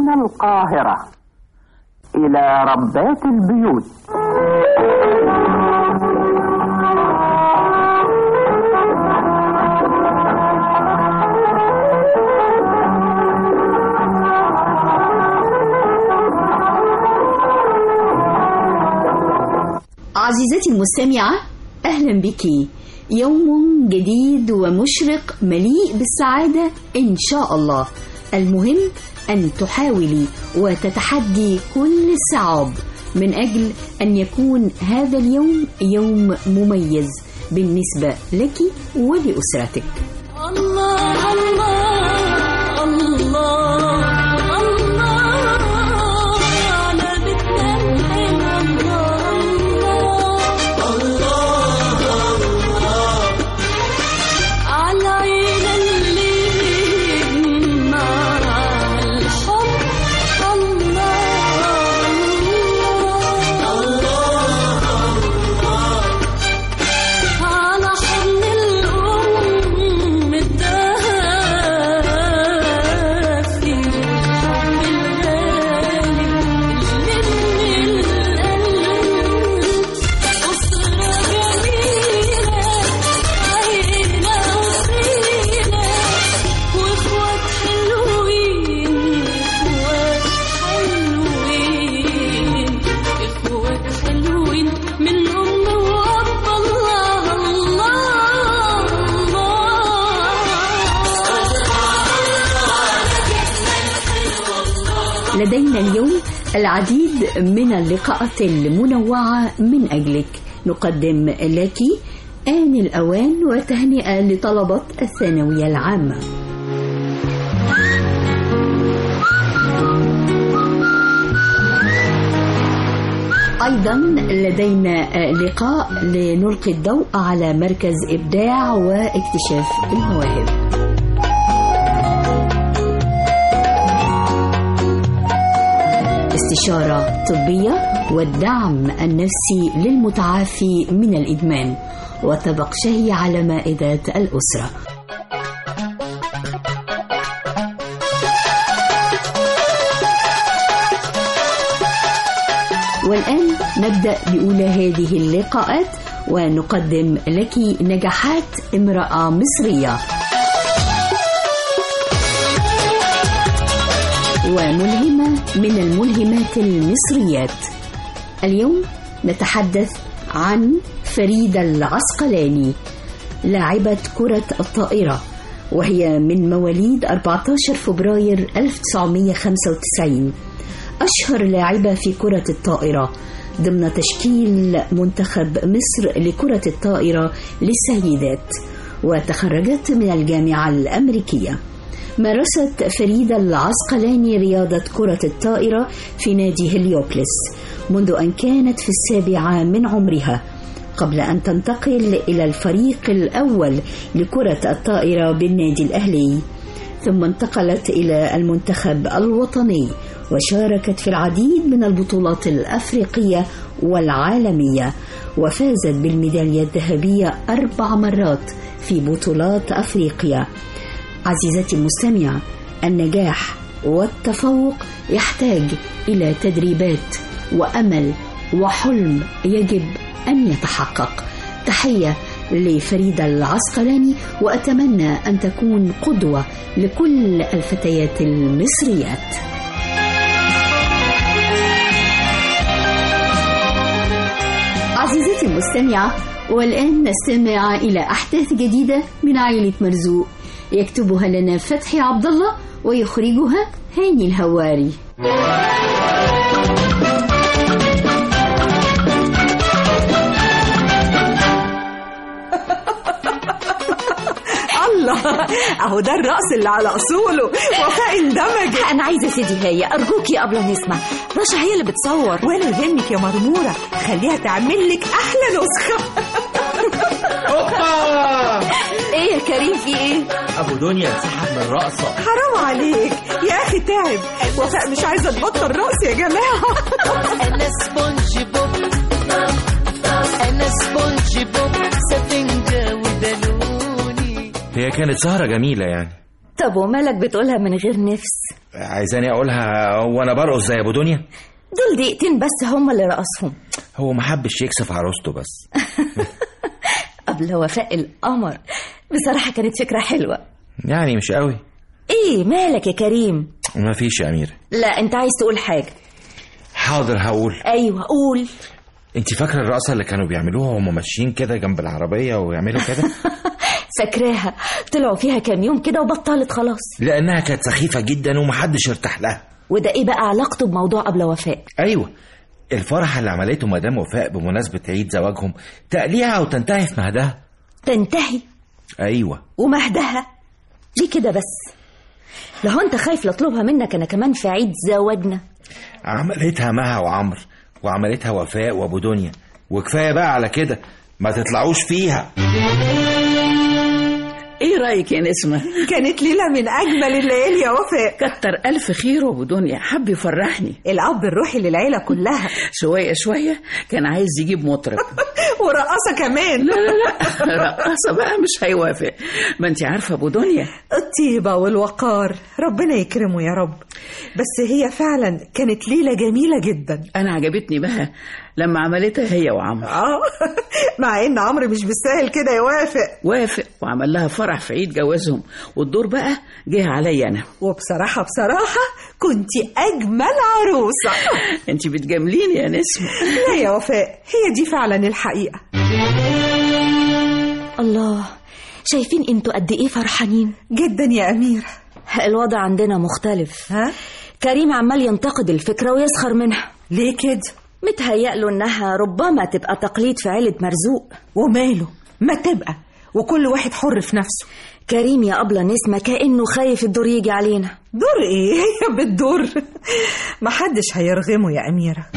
من القاهرة إلى ربات البيوت عزيزتي المستمعة أهلا بك يوم جديد ومشرق مليء بالسعادة إن شاء الله المهم أن تحاولي وتتحدي كل الصعاب من أجل أن يكون هذا اليوم يوم مميز بالنسبة لك ولأسرتك الله الله الله الله على بيتنا الحلو الله الله على عين اللي مع الحب الله على حضن الأم الدافي الحب الغالي اللي من القلب أسرة جميلة عيلة وسيلة وإخوات حلوين إخوات حلوين إخوات حلوين من أم وأب الله الله الله لدينا اليوم العديد من اللقاءات المنوعة من أجلك نقدم لك آن الأوان وتهنئة لطلبة الثانوية العامة أيضا لدينا لقاء لنلقي الضوء على مركز إبداع واكتشاف المواهب استشارة طبية والدعم النفسي للمتعافي من الإدمان وطبق شهي على مائدة الأسرة والآن نبدأ بأولى هذه اللقاءات ونقدم لك نجاحات امرأة مصرية وملهمة من الملهمات المصريات اليوم نتحدث عن فريدة العسقلاني لاعبة كرة الطائرة وهي من مواليد 14 فبراير 1995 أشهر لاعبة في كرة الطائرة ضمن تشكيل منتخب مصر لكرة الطائرة للسيدات وتخرجت من الجامعة الأمريكية مارست فريدة العسقلاني رياضة كرة الطائرة في نادي هليوبلس منذ أن كانت في السابعة من عمرها قبل أن تنتقل إلى الفريق الأول لكرة الطائرة بالنادي الأهلي ثم انتقلت إلى المنتخب الوطني وشاركت في العديد من البطولات الأفريقية والعالمية وفازت بالميدالية الذهبية أربع مرات في بطولات أفريقيا عزيزتي المستمعة النجاح والتفوق يحتاج إلى تدريبات وأمل وحلم يجب أن يتحقق تحية لفريدة العسقلاني وأتمنى أن تكون قدوة لكل الفتيات المصريات عزيزتي المستمعة والآن نستمع إلى أحداث جديدة من عائلة مرزوق يكتبها لنا فتحي عبد الله ويخرجها هاني الهواري الله اهو ده الرقص اللي على اصوله وفاء اندمجت انا عايزه سيدي هي ارجوكي قبل ما نسمع رشا هي اللي بتصور ولا يهمك يا مرموره خليها تعمل لك احلى نسخه اوبا ايه يا كريم في ايه ابو دنيا سحب من الرقصه حرام عليك يا اخي تعب وفاء مش عايزه تبطل رقص يا جماعه أنا سبونج بوب أنا سبونج بوب سفنجة ودلوني هي كانت سهرة جميلة يعني طب ومالك بتقولها من غير نفس عايزاني اقولها وانا برقص زي ابو دنيا دول دقيقتين بس هم اللي رقصهم هو ما حبش يكسف عروسته بس قبل وفاء القمر بصراحة كانت فكرة حلوة يعني مش قوي ايه مالك يا كريم ما فيش يا اميره لا انت عايز تقول حاجة حاضر هقول ايوه قول انت فاكره الرقصه اللي كانوا بيعملوها وهم ماشيين كده جنب العربيه ويعملوا كده فاكراها طلعوا فيها كام يوم كده وبطلت خلاص لانها كانت سخيفه جدا ومحدش ارتاح لها وده ايه بقى علاقته بموضوع قبل وفاء ايوه الفرح اللي عملته مدام وفاء بمناسبه عيد زواجهم تقليها وتنتهي في مهدها تنتهي ايوه ومهدها ليه كده بس لو انت خايف لاطلبها منك انا كمان في عيد زواجنا عملتها مها وعمرو وعملتها وفاء وابو دنيا وكفايه بقى على كده ما تطلعوش فيها ايه رايك يا نسمه كانت ليلة من أجمل الليالي يا وفاء كتر الف خير وابو دنيا حب يفرحني الأب الروحي للعيلة كلها شويه شويه كان عايز يجيب مطرب ورقصة كمان لا لا لا رقاصه بقى مش هيوافق ما انت عارفه ابو دنيا الطيبة والوقار ربنا يكرمه يا رب بس هي فعلا كانت ليلة جميلة جدا انا عجبتني بقى لما عملتها هي وعمرو اه مع ان عمرو مش بالسهل كده يوافق وافق وعمل لها فرح في عيد جوازهم والدور بقى جه عليا انا وبصراحة بصراحة كنت أجمل عروسة انت بتجامليني يا نسمه لا يا وفاء هي دي فعلا الحقيقة الله شايفين انتوا قد ايه فرحانين جدا يا أمير الوضع عندنا مختلف ها كريم عمال ينتقد الفكرة ويسخر منها ليه كده متهيأله انها ربما تبقى تقليد في عيلة مرزوق وماله ما تبقى وكل واحد حر في نفسه كريم يا أبلة نسمة كأنه خايف الدور يجي علينا دور ايه هي بتدور محدش هيرغمه يا أميرة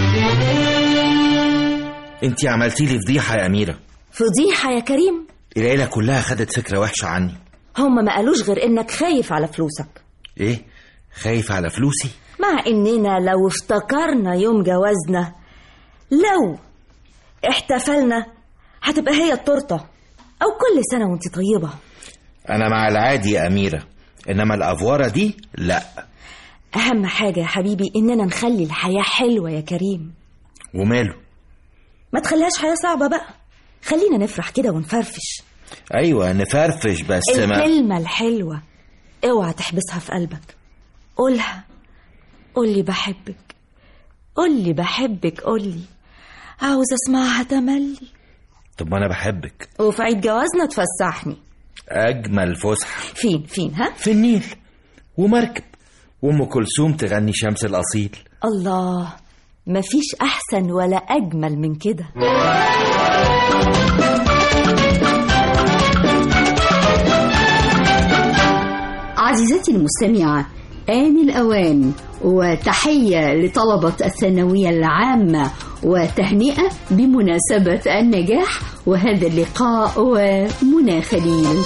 انت عملتي لي فضيحه يا اميره فضيحة يا كريم العيله كلها خدت فكره وحشه عني هما ما قالوش غير انك خايف على فلوسك ايه خايف على فلوسي مع اننا لو افتكرنا يوم جوازنا لو احتفلنا هتبقى هي التورته او كل سنه وانت طيبه انا مع العادي يا اميره انما الافوره دي لا اهم حاجه يا حبيبي اننا نخلي الحياه حلوه يا كريم وماله ما تخليهاش حياه صعبه بقى خلينا نفرح كده ونفرفش ايوه نفرفش بس ما الكلمه الحلوه اوعى تحبسها في قلبك قولها قولي بحبك قولي بحبك قولي عاوز اسمعها تملي طب ما انا بحبك وفي عيد جوازنا تفسحني اجمل فسحه فين فين ها في النيل ومركب وام كلثوم تغني شمس الاصيل الله مفيش احسن ولا اجمل من كده عزيزتي المستمعة آن الأوان وتحية لطلبة الثانوية العامة وتهنئة بمناسبة النجاح وهذا اللقاء ومنى خليل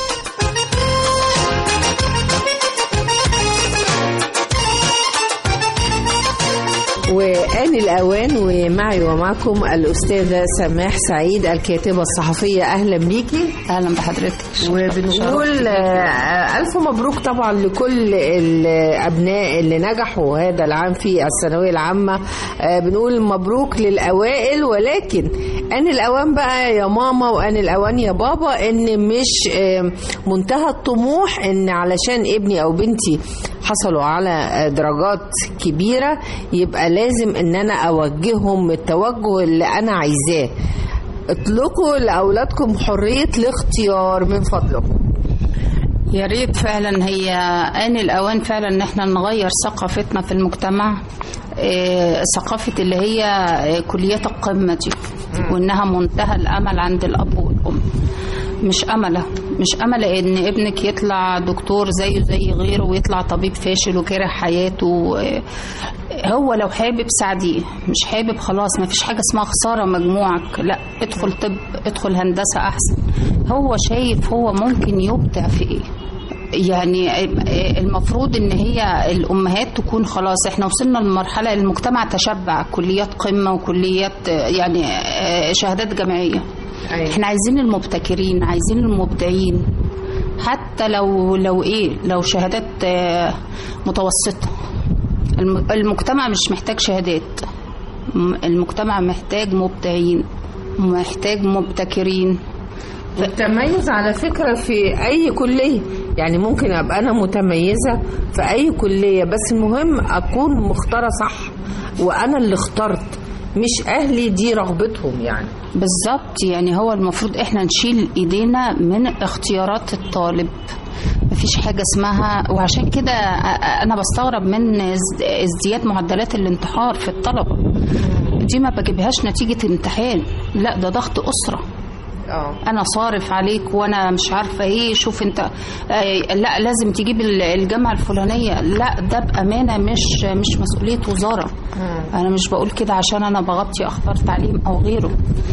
وآن الأوان ومعي ومعكم الأستاذة سماح سعيد الكاتبة الصحفية أهلا بيكي اهلا بحضرتك وبنقول آه، ألف مبروك طبعا لكل الأبناء اللي نجحوا هذا العام في الثانوية العامة آه، بنقول مبروك للأوائل ولكن آن الأوان بقى يا ماما وآن الأوان يا بابا إن مش آه، منتهى الطموح إن علشان ابني أو بنتي حصلوا على درجات كبيرة يبقى لازم ان انا اوجههم التوجه اللي انا عايزاه اطلقوا لاولادكم حرية الاختيار من فضلكم يا ريت فعلا هي آن الأوان فعلا إن احنا نغير ثقافتنا في المجتمع إيه، ثقافة اللي هي إيه، كليات القمة دي وإنها منتهى الأمل عند الأب والأم مش أملة مش أملة إن ابنك يطلع دكتور زيه زي غيره ويطلع طبيب فاشل وكاره حياته إيه، هو لو حابب ساعديه مش حابب خلاص ما فيش حاجة اسمها خسارة مجموعك لا ادخل طب ادخل هندسة أحسن هو شايف هو ممكن يبدع في إيه يعني المفروض ان هي الامهات تكون خلاص احنا وصلنا لمرحله المجتمع تشبع كليات قمه وكليات يعني شهادات جامعيه احنا عايزين المبتكرين عايزين المبدعين حتى لو لو ايه لو شهادات آه، متوسطه الم- المجتمع مش محتاج شهادات م- المجتمع محتاج مبدعين محتاج مبتكرين التميز على فكرة في أي كلية يعني ممكن أبقى أنا متميزة في أي كلية بس المهم أكون مختارة صح وأنا اللي اخترت مش أهلي دي رغبتهم يعني بالظبط يعني هو المفروض احنا نشيل ايدينا من اختيارات الطالب مفيش حاجة اسمها وعشان كده أ- أ- أنا بستغرب من ازد- ازدياد معدلات الانتحار في الطلبة دي ما بجيبهاش نتيجة امتحان لا ده ضغط أسرة اه انا صارف عليك وانا مش عارفه ايه شوف انت آه لا لازم تجيب ال- الجامعه الفلانيه لا ده بامانه مش مش مسؤوليه وزاره انا مش بقول كده عشان انا بغطي اخبار تعليم او غيره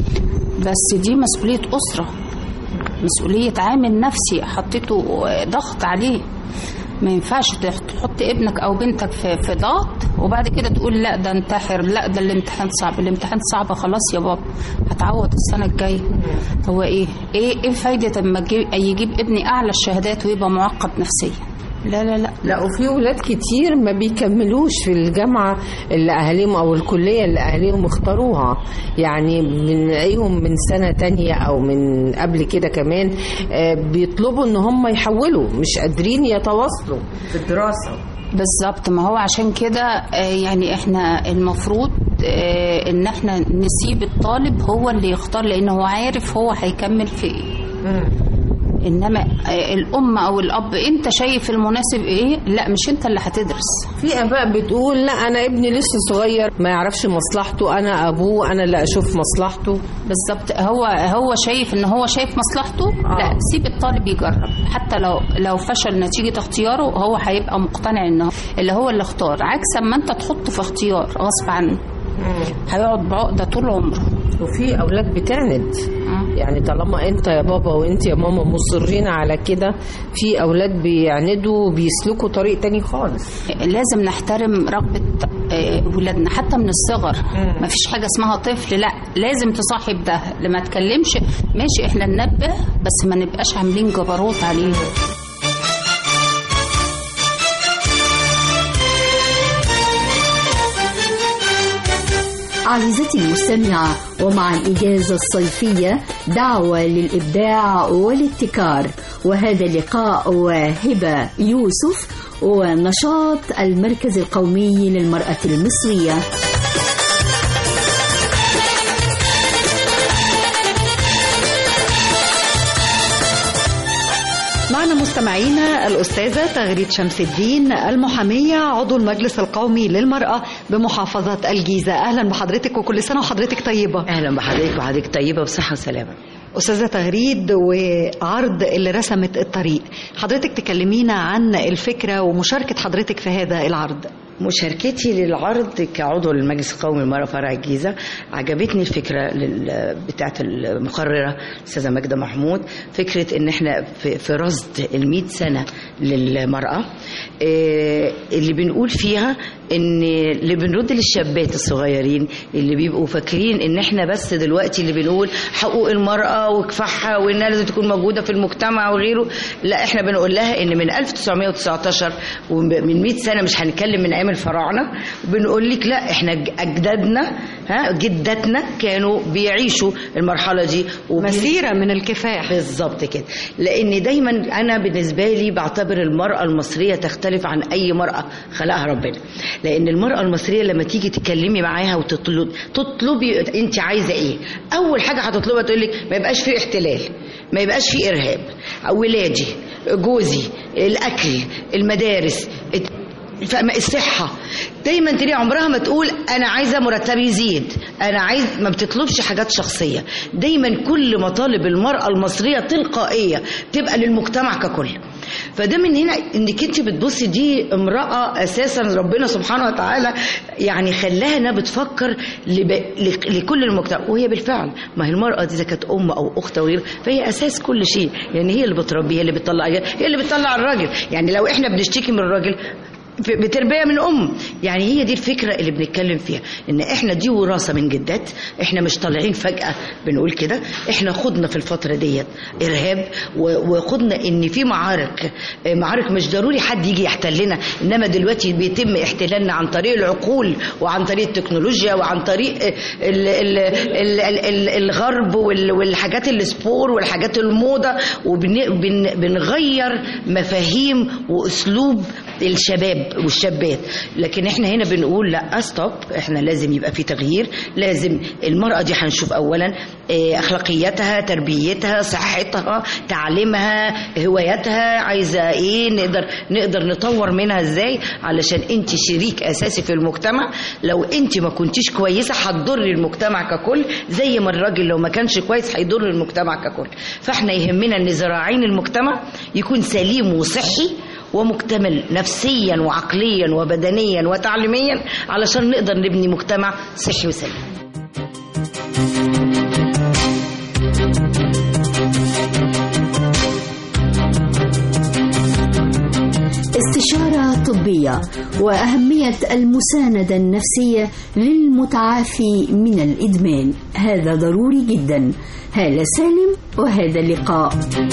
بس دي مسؤوليه اسره مسؤوليه عامل نفسي حطيته آه، ضغط عليه ما ينفعش تح- تحط ابنك او بنتك في في ضغط وبعد كده تقول لا ده انتحر لا ده الامتحان صعب الامتحان صعب خلاص يا بابا هتعوض السنه الجايه هو ايه ايه ايه فايده اما يجيب- يجيب ابني اعلى الشهادات ويبقى معقد نفسيا لا لا لا لا وفي ولاد كتير ما بيكملوش في الجامعة اللي أهاليهم أو الكلية اللي أهاليهم اختاروها يعني بنلاقيهم من سنة تانية أو من قبل كده كمان آه، بيطلبوا إن هم يحولوا مش قادرين يتواصلوا في الدراسة بالظبط ما هو عشان كده آه، يعني احنا المفروض آه، ان احنا نسيب الطالب هو اللي يختار لان هو عارف هو هيكمل في ايه انما آه، الام او الاب انت شايف المناسب ايه لا مش انت اللي هتدرس في اباء بتقول لا انا ابني لسه صغير ما يعرفش مصلحته انا ابوه انا اللي اشوف مصلحته بالظبط هو هو شايف ان هو شايف مصلحته آه. لا سيب الطالب يجرب حتى لو لو فشل نتيجه اختياره هو هيبقى مقتنع انه اللي هو اللي اختار عكس اما انت تحطه في اختيار غصب عنه هيقعد بعقده طول عمره وفي اولاد بتعند آه. يعني طالما انت يا بابا وانت يا ماما مصرين على كده في اولاد بيعندوا وبيسلكوا طريق تاني خالص لازم نحترم رغبة آه، ولادنا حتى من الصغر ما فيش حاجة اسمها طفل لا لازم تصاحب ده لما تكلمش ماشي احنا ننبه بس ما نبقاش عاملين جبروت عليه عزيزتي المستمعة ومع الإجازة الصيفية دعوة للإبداع والابتكار وهذا اللقاء وهبة يوسف ونشاط المركز القومي للمرأة المصرية معنا مستمعينا الأستاذة تغريد شمس الدين المحامية عضو المجلس القومي للمرأة بمحافظة الجيزة أهلا بحضرتك وكل سنة وحضرتك طيبة اهلا بحضرتك وحضرتك طيبه بصحه وسلامه أستاذة تغريد وعرض اللي رسمت الطريق حضرتك تكلمينا عن الفكرة ومشاركة حضرتك في هذا العرض مشاركتي للعرض كعضو للمجلس القومي للمرأة فرع الجيزة عجبتني الفكرة لل- بتاعة المقررة الأستاذة ماجدة محمود فكرة إن إحنا في في رصد المئة سنة للمرأة آه، اللي بنقول فيها إن اللي بنرد للشابات الصغيرين اللي بيبقوا فاكرين إن إحنا بس دلوقتي اللي بنقول حقوق المرأة وكفاحها وإنها لازم تكون موجودة في المجتمع وغيره لا إحنا بنقول لها إن من 1919 ومن 100 سنة مش هنتكلم من أيام الفراعنة بنقول لك لا إحنا ج- أجدادنا ها جداتنا كانوا بيعيشوا المرحلة دي وبي- مسيرة من الكفاح بالظبط كده لان دايما انا بالنسبه لي بعتبر المراه المصريه تختلف عن اي مراه خلقها ربنا لان المراه المصريه لما تيجي تتكلمي معاها وتطلب تطلبي انت عايزه ايه اول حاجه هتطلبها تقول لك ما يبقاش فيه احتلال ما يبقاش فيه ارهاب ولادي جوزي الاكل المدارس فما الصحة دايما تلاقي عمرها ما تقول أنا عايزة مرتبي يزيد أنا عايز ما بتطلبش حاجات شخصية دايما كل مطالب المرأة المصرية تلقائية تبقى للمجتمع ككل فده من هنا انك انت بتبصي دي امراه اساسا ربنا سبحانه وتعالى يعني خلاها انها بتفكر لب... لك- لكل المجتمع وهي بالفعل ما هي المراه دي اذا كانت ام او اخت او غيره فهي اساس كل شيء يعني هي اللي بتربي هي اللي بتطلع هي اللي بتطلع الراجل يعني لو احنا بنشتكي من الراجل ب- بتربيه من ام يعني هي دي الفكره اللي بنتكلم فيها ان احنا دي وراثه من جدات احنا مش طالعين فجاه بنقول كده احنا خدنا في الفتره ديت ارهاب و- وخدنا ان في معارك آه، معارك مش ضروري حد يجي يحتلنا انما دلوقتي بيتم احتلالنا عن طريق العقول وعن طريق التكنولوجيا وعن طريق آه، ال ال ال ال ال الغرب وال- والحاجات السبور والحاجات الموضه وبنغير مفاهيم واسلوب الشباب والشابات لكن احنا هنا بنقول لا ستوب احنا لازم يبقى في تغيير لازم المرأة دي هنشوف اولا اه، اخلاقياتها تربيتها صحتها تعليمها هواياتها عايزة ايه نقدر نقدر نطور منها ازاي علشان انت شريك اساسي في المجتمع لو انت ما كنتيش كويسة هتضري المجتمع ككل زي ما الراجل لو ما كانش كويس هيضر المجتمع ككل فاحنا يهمنا ان زراعين المجتمع يكون سليم وصحي ومكتمل نفسيا وعقليا وبدنيا وتعليميا علشان نقدر نبني مجتمع صحي وسليم استشارة طبية وأهمية المساندة النفسية للمتعافي من الإدمان هذا ضروري جدا هالة سالم وهذا اللقاء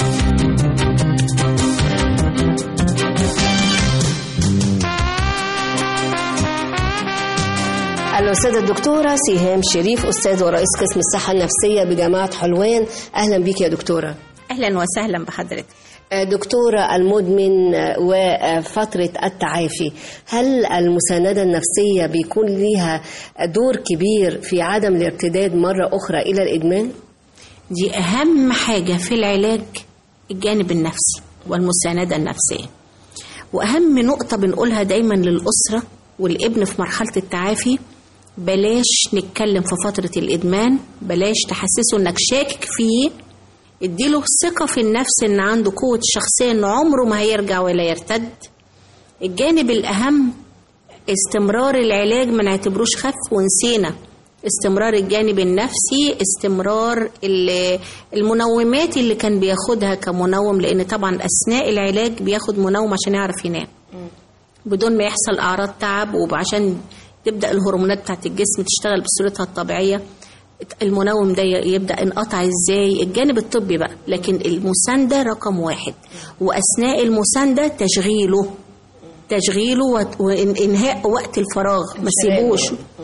الأستاذة الدكتورة سهام شريف أستاذ ورئيس قسم الصحة النفسية بجامعة حلوان أهلا بك يا دكتورة اهلا وسهلا بحضرتك دكتورة المدمن وفترة التعافي هل المساندة النفسية بيكون ليها دور كبير في عدم الارتداد مرة أخرى إلى الإدمان؟ دي اهم حاجه في العلاج الجانب النفسي والمسانده النفسيه واهم نقطه بنقولها دايما للاسره والابن في مرحله التعافي بلاش نتكلم في فتره الادمان بلاش تحسسه انك شاكك فيه اديله ثقه في النفس ان عنده قوه الشخصيه ان عمره ما هيرجع ولا يرتد الجانب الاهم استمرار العلاج ما نعتبروش خف ونسينا استمرار الجانب النفسي استمرار ال- المنومات اللي كان بياخدها كمنوم لان طبعا اثناء العلاج بياخد منوم عشان يعرف ينام بدون ما يحصل اعراض تعب وعشان تبدا الهرمونات بتاعت الجسم تشتغل بصورتها الطبيعيه المنوم ده يبدا انقطع ازاي الجانب الطبي بقى لكن المسانده رقم واحد واثناء المسانده تشغيله تشغيله وت- وانهاء وقت الفراغ ما سيبوش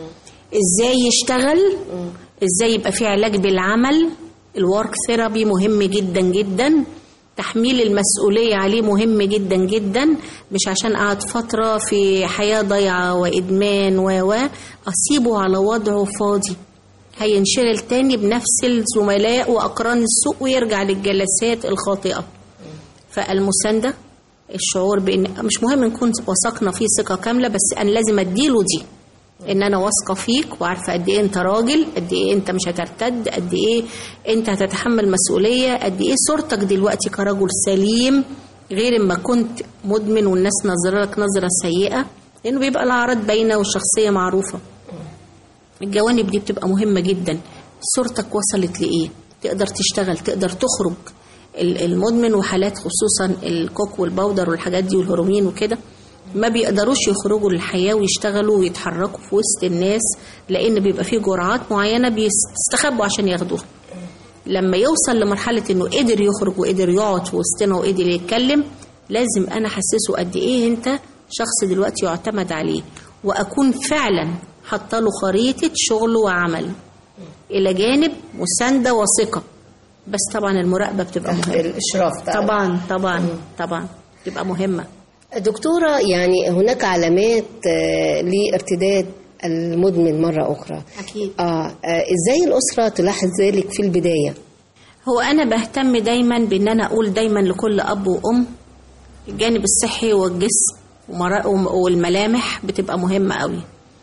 ازاي يشتغل ازاي يبقى في علاج بالعمل الورك ثيرابي مهم جدا جدا تحميل المسؤولية عليه مهم جدا جدا مش عشان قعد فترة في حياة ضيعة وإدمان و و أسيبه على وضعه فاضي هينشغل تاني بنفس الزملاء وأقران السوق ويرجع للجلسات الخاطئة فالمساندة الشعور بان مش مهم نكون وثقنا فيه ثقه كامله بس انا لازم اديله دي ان انا واثقه فيك وعارفه قد ايه انت راجل قد ايه انت مش هترتد قد ايه انت هتتحمل مسؤوليه قد ايه صورتك دلوقتي كرجل سليم غير ما كنت مدمن والناس نظره لك نظره سيئه لانه بيبقى الاعراض باينه والشخصيه معروفه الجوانب دي بتبقى مهمه جدا صورتك وصلت لايه تقدر تشتغل تقدر تخرج ال- المدمن وحالات خصوصا الكوك والبودر والحاجات دي والهيروين وكده ما بيقدروش يخرجوا للحياة ويشتغلوا ويتحركوا في وسط الناس لأن بيبقى فيه جرعات معينة بيستخبوا عشان ياخدوها لما يوصل لمرحلة إنه قدر يخرج وقدر يقعد في وسطنا وقدر يتكلم لازم أنا أحسسه قد إيه أنت شخص دلوقتي يعتمد عليه وأكون فعلا حاطه له خريطة شغل وعمل إلى جانب مساندة وثقة بس طبعا المراقبة بتبقى مهمة الإشراف طبعا. طبعا طبعا طبعا تبقى مهمة دكتورة يعني هناك علامات آه، لارتداد المدمن مرة أخرى أكيد آه آه، إزاي الأسرة تلاحظ ذلك في البداية؟ هو أنا بهتم دايما بإن أنا أقول دايما لكل أب وأم الجانب الصحي والجسم ومرا- والملامح بتبقى مهمة قوي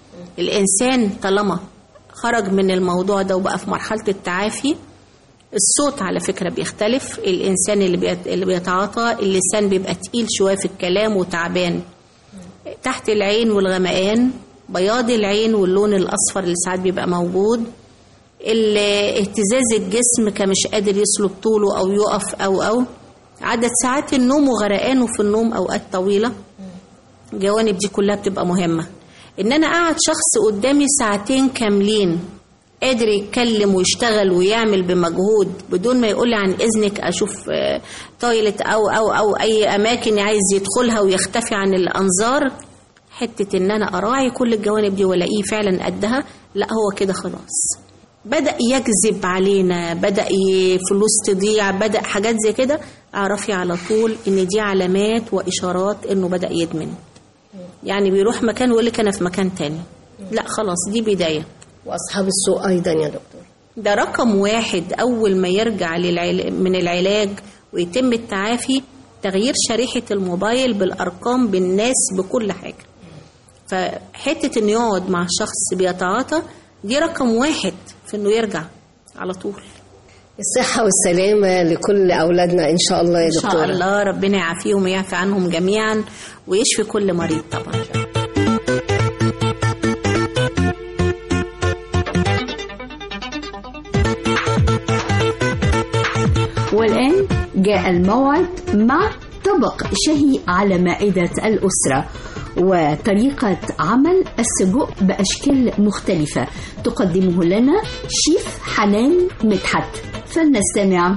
الإنسان طالما خرج من الموضوع ده وبقى في مرحلة التعافي الصوت على فكرة بيختلف الإنسان اللي بيت- اللي بيتعاطى اللسان بيبقى تقيل شوية في الكلام وتعبان تحت العين والغمقان بياض العين واللون الأصفر اللي ساعات بيبقى موجود ال- اهتزاز الجسم كمش قادر يسلك طوله أو يقف أو أو عدد ساعات النوم وغرقانه في النوم أوقات طويلة الجوانب دي كلها بتبقى مهمة ان انا قاعد شخص قدامي ساعتين كاملين قادر يتكلم ويشتغل ويعمل بمجهود بدون ما يقول لي عن اذنك اشوف آه، تويلت او او او اي اماكن عايز يدخلها ويختفي عن الانظار حته ان انا اراعي كل الجوانب دي والاقيه فعلا قدها لا هو كده خلاص بدا يكذب علينا بدا ي- فلوس تضيع بدا حاجات زي كده اعرفي على طول ان دي علامات واشارات انه بدا يدمن يعني بيروح مكان ويقول لك انا في مكان تاني لا خلاص دي بدايه واصحاب السوء ايضا يا دكتور ده رقم واحد أول ما يرجع للعل... من العلاج ويتم التعافي تغيير شريحة الموبايل بالأرقام بالناس بكل حاجة فحتة إنه يقعد مع شخص بيتعاطى دي رقم واحد في إنه يرجع على طول الصحة والسلامة لكل أولادنا إن شاء الله يا إن دكتورة شاء الله ربنا يعافيهم ويعفي عنهم جميعا ويشفي كل مريض طبعا والآن جاء الموعد مع طبق شهي على مائدة الأسرة وطريقة عمل السجق بأشكال مختلفة تقدمه لنا شيف حنان مدحت فلنستمع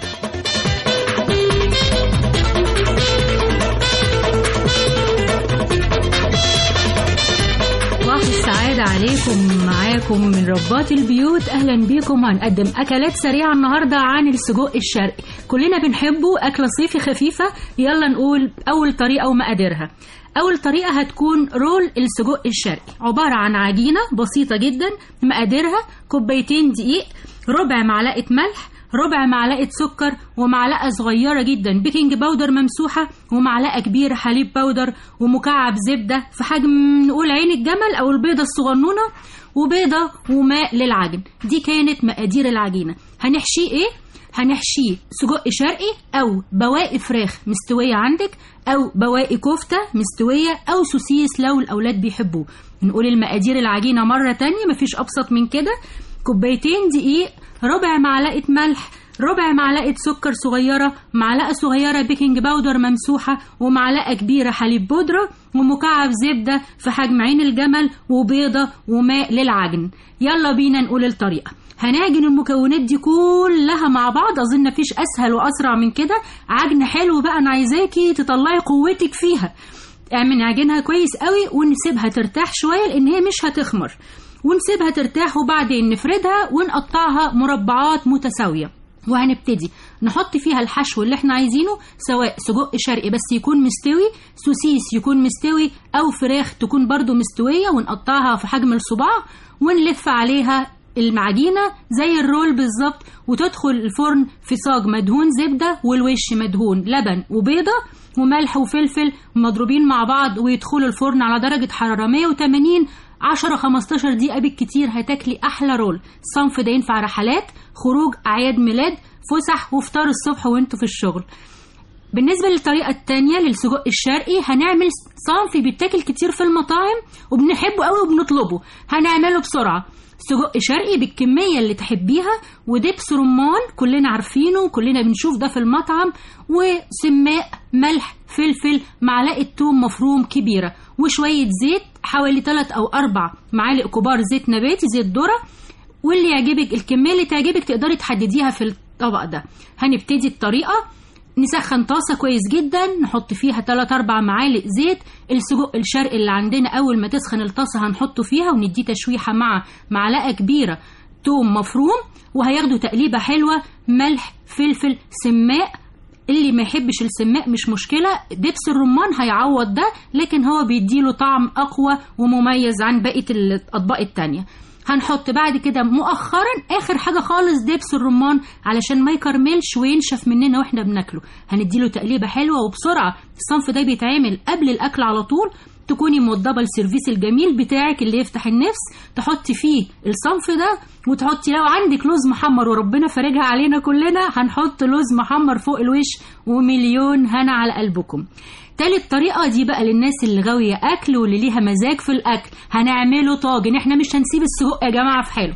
صباح السعادة عليكم معاكم من ربات البيوت أهلا بيكم هنقدم أكلات سريعة النهاردة عن السجق الشرقي كلنا بنحبه أكلة صيفي خفيفة يلا نقول أول طريقة ومقاديرها أول طريقة هتكون رول السجق الشرقي عبارة عن عجينة بسيطة جدا مقاديرها كوبايتين دقيق ربع معلقة ملح ربع معلقة سكر ومعلقة صغيرة جدا بيكنج باودر ممسوحة ومعلقة كبيرة حليب باودر ومكعب زبدة في حجم نقول عين الجمل أو البيضة الصغنونة وبيضة وماء للعجن دي كانت مقادير العجينة هنحشيه ايه؟ هنحشيه سجق شرقي أو بواقي فراخ مستوية عندك أو بواقي كفتة مستوية أو سوسيس لو الأولاد بيحبوه نقول المقادير العجينة مرة تانية مفيش أبسط من كده كوبايتين دقيق ربع معلقة ملح ربع معلقة سكر صغيرة معلقة صغيرة بيكنج باودر ممسوحة ومعلقة كبيرة حليب بودرة ومكعب زبدة في حجم عين الجمل وبيضة وماء للعجن يلا بينا نقول الطريقة هنعجن المكونات دي كلها مع بعض اظن مفيش اسهل واسرع من كده عجن حلو بقى انا عايزاكي تطلعي قوتك فيها اعمل نعجنها كويس قوي ونسيبها ترتاح شويه لان هي مش هتخمر ونسيبها ترتاح وبعدين نفردها ونقطعها مربعات متساويه وهنبتدي نحط فيها الحشو اللي احنا عايزينه سواء سجق شرقي بس يكون مستوي سوسيس يكون مستوي او فراخ تكون برضو مستويه ونقطعها في حجم الصباع ونلف عليها المعجينة زي الرول بالظبط وتدخل الفرن في صاج مدهون زبدة والوش مدهون لبن وبيضة وملح وفلفل مضروبين مع بعض ويدخلوا الفرن على درجة حرارة 180 10 15 دقيقة بالكتير هتاكلي أحلى رول الصنف ده ينفع رحلات خروج أعياد ميلاد فسح وفطار الصبح وانتوا في الشغل بالنسبة للطريقة التانية للسجق الشرقي هنعمل صنف بيتاكل كتير في المطاعم وبنحبه قوي وبنطلبه هنعمله بسرعة سجق شرقي بالكمية اللي تحبيها ودبس رمان كلنا عارفينه وكلنا بنشوف ده في المطعم وسماء ملح فلفل معلقة توم مفروم كبيرة وشوية زيت حوالي 3 أو 4 معالق كبار زيت نباتي زيت ذرة واللي يعجبك الكمية اللي تعجبك تقدري تحدديها في الطبق ده هنبتدي الطريقة نسخن طاسة كويس جدا نحط فيها 3 4 معالق زيت السجق الشرقي اللي عندنا أول ما تسخن الطاسة هنحطه فيها ونديه تشويحة مع معلقة كبيرة توم مفروم وهياخدوا تقليبة حلوة ملح فلفل سماء اللي ما يحبش السماء مش مشكلة دبس الرمان هيعوض ده لكن هو بيديله طعم أقوى ومميز عن بقية الأطباق التانية هنحط بعد كده مؤخرا اخر حاجه خالص دبس الرمان علشان ما يكرملش وينشف مننا واحنا بناكله هنديله تقليبه حلوه وبسرعه الصنف ده بيتعمل قبل الاكل على طول تكوني موضبه السيرفيس الجميل بتاعك اللي يفتح النفس تحطي فيه الصنف ده وتحطي لو عندك لوز محمر وربنا فارجها علينا كلنا هنحط لوز محمر فوق الوش ومليون هنا على قلبكم تالت طريقة دي بقى للناس اللي غاوية أكل واللي ليها مزاج في الأكل هنعمله طاجن احنا مش هنسيب السجق يا جماعة في حاله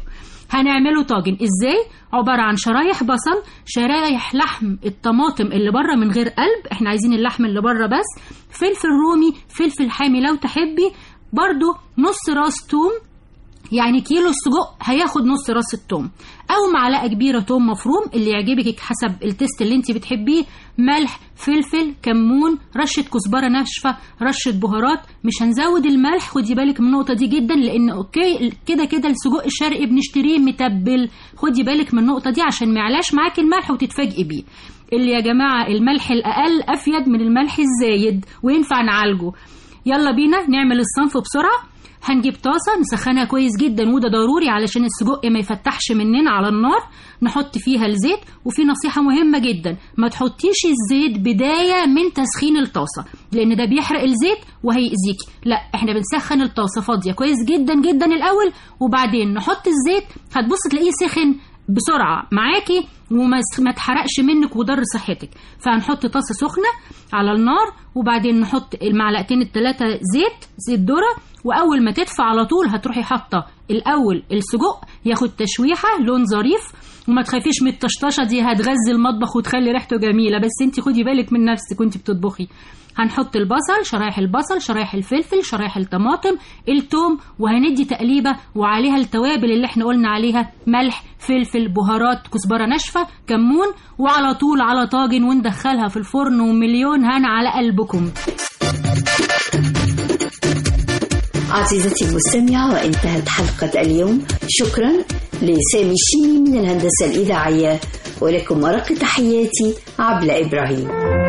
هنعمله طاجن ازاي عبارة عن شرايح بصل شرايح لحم الطماطم اللي بره من غير قلب احنا عايزين اللحم اللي بره بس فلفل رومي فلفل حامي لو تحبي برضو نص راس توم يعني كيلو السجق هياخد نص راس التوم او معلقه كبيره توم مفروم اللي يعجبك حسب التست اللي انت بتحبيه ملح فلفل كمون رشه كزبره ناشفه رشه بهارات مش هنزود الملح خدي بالك من النقطه دي جدا لان اوكي كده كده السجق الشرقي بنشتريه متبل خدي بالك من النقطه دي عشان ما يعلاش معاكي الملح وتتفاجئي بيه اللي يا جماعه الملح الاقل افيد من الملح الزايد وينفع نعالجه يلا بينا نعمل الصنف بسرعه هنجيب طاسه نسخنها كويس جدا وده ضروري علشان السجق ما يفتحش مننا على النار نحط فيها الزيت وفي نصيحه مهمه جدا ما تحطيش الزيت بدايه من تسخين الطاسه لان ده بيحرق الزيت وهيأذيكي لا احنا بنسخن الطاسه فاضيه كويس جدا جدا الاول وبعدين نحط الزيت هتبص تلاقيه سخن بسرعه معاكي وما ما تحرقش منك وضر صحتك فهنحط طاسه سخنه على النار وبعدين نحط المعلقتين الثلاثه زيت زيت ذره واول ما تدفى على طول هتروحي حاطه الاول السجق ياخد تشويحه لون ظريف وما تخافيش من الطشطشه دي هتغذي المطبخ وتخلي ريحته جميله بس انت خدي بالك من نفسك وانت بتطبخي هنحط البصل شرايح البصل شرايح الفلفل شرايح الطماطم التوم وهندي تقليبه وعليها التوابل اللي احنا قلنا عليها ملح فلفل بهارات كزبره ناشفه كمون وعلى طول على طاجن وندخلها في الفرن ومليون هنا على قلبكم عزيزتي المستمعة وانتهت حلقة اليوم شكرا لسامي الشيمي من الهندسة الإذاعية ولكم أرق تحياتي عبلة إبراهيم